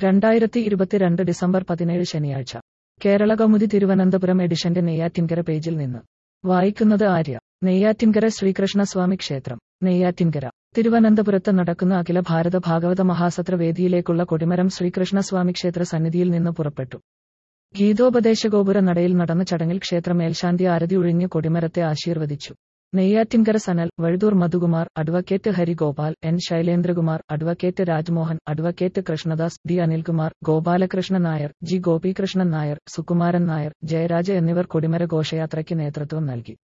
രണ്ടായിരത്തി ഇരുപത്തിരണ്ട് ഡിസംബർ പതിനേഴ് ശനിയാഴ്ച കേരള കൗമുദി തിരുവനന്തപുരം എഡിഷന്റെ നെയ്യാറ്റിൻകര പേജിൽ നിന്ന് വായിക്കുന്നത് ആര്യ നെയ്യാറ്റിൻകര ശ്രീകൃഷ്ണസ്വാമി ക്ഷേത്രം നെയ്യാറ്റിൻകര തിരുവനന്തപുരത്ത് നടക്കുന്ന അഖില ഭാരത ഭാഗവത മഹാസത്ര വേദിയിലേക്കുള്ള കൊടിമരം ശ്രീകൃഷ്ണസ്വാമി ക്ഷേത്ര സന്നിധിയിൽ നിന്ന് പുറപ്പെട്ടു ഗീതോപദേശഗോപുര നടയിൽ നടന്ന ചടങ്ങിൽ ക്ഷേത്ര മേൽശാന്തി ആരതി ഒഴിഞ്ഞ് കൊടിമരത്തെ ആശീർവദിച്ചു Neyyattinkara Sanal Vazhuthoor Madhukumar advocate Harigopal N Shailendrakumar advocate Rajmohan advocate Krishnadas D Anilkumar Gopalakrishnan Nair G Gopikrishnan Nair Sukumaran Nair Jayaraj എന്നിവർ കൊടിമര ഘോഷയാത്രയ്ക്ക് നേതൃത്വം നൽകി